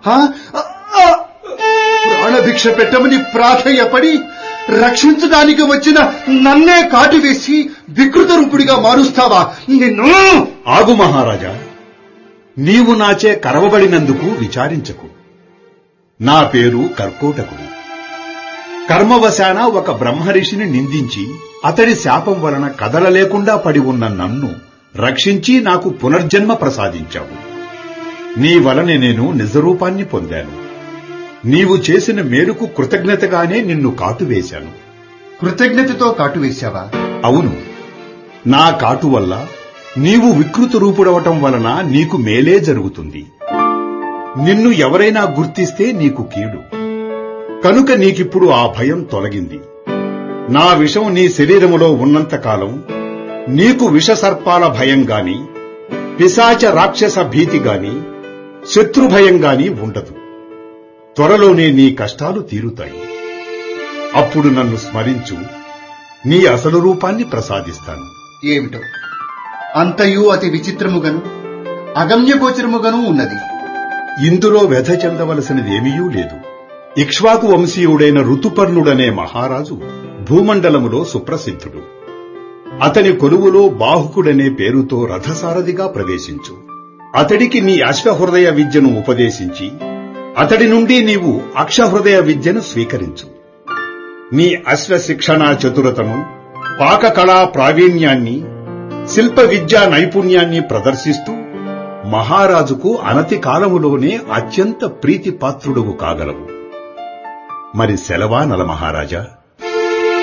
ఆ? ఆ! ఆ! ప్రాణభిక్ష పెట్టమని ప్రాధేయపడి రక్షించడానికి వచ్చిన నన్నే కాటు వేసి వికృత రూపుడిగా మారుస్తావా నిన్ను ఆగు మహారాజా నీవు నాచే కరవబడినందుకు విచారించకు నా పేరు కర్కోటకుడు కర్మవశాన ఒక బ్రహ్మరిషిని నిందించి అతడి శాపం వలన కదలలేకుండా పడి ఉన్న నన్ను రక్షించి నాకు పునర్జన్మ ప్రసాదించావు నీ వలన నేను నిజరూపాన్ని పొందాను నీవు చేసిన మేలుకు కృతజ్ఞతగానే నిన్ను కాటువేశాను కృతజ్ఞతతో కాటు వేశావా అవును నా కాటు వల్ల నీవు వికృత రూపుడవటం వలన నీకు మేలే జరుగుతుంది నిన్ను ఎవరైనా గుర్తిస్తే నీకు కీడు కనుక నీకిప్పుడు ఆ భయం తొలగింది నా విషం నీ శరీరములో ఉన్నంతకాలం నీకు విషసర్పాల భయం గాని పిశాచ రాక్షస భీతి గాని శత్రుభయం గాని ఉండదు త్వరలోనే నీ కష్టాలు తీరుతాయి అప్పుడు నన్ను స్మరించు నీ అసలు రూపాన్ని ప్రసాదిస్తాను ఏమిటో అంతయు అతి విచిత్రముగను అగమ్యగోచరముగను ఉన్నది ఇందులో వ్యధ చెందవలసినదేమీయూ లేదు ఇక్ష్వాకు వంశీయుడైన ఋతుపర్ణుడనే మహారాజు భూమండలములో సుప్రసిద్ధుడు అతని కొలువులో బాహుకుడనే పేరుతో రథసారథిగా ప్రవేశించు అతడికి నీ అశ్వహృదయ విద్యను ఉపదేశించి అతడి నుండి నీవు అక్షహృదయ విద్యను స్వీకరించు నీ అశ్వ శిక్షణా చతురతను పాకకళా ప్రావీణ్యాన్ని శిల్ప విద్యా నైపుణ్యాన్ని ప్రదర్శిస్తూ మహారాజుకు అనతి కాలములోనే అత్యంత ప్రీతిపాత్రుడువు కాగలవు మరి సెలవా నల మహారాజా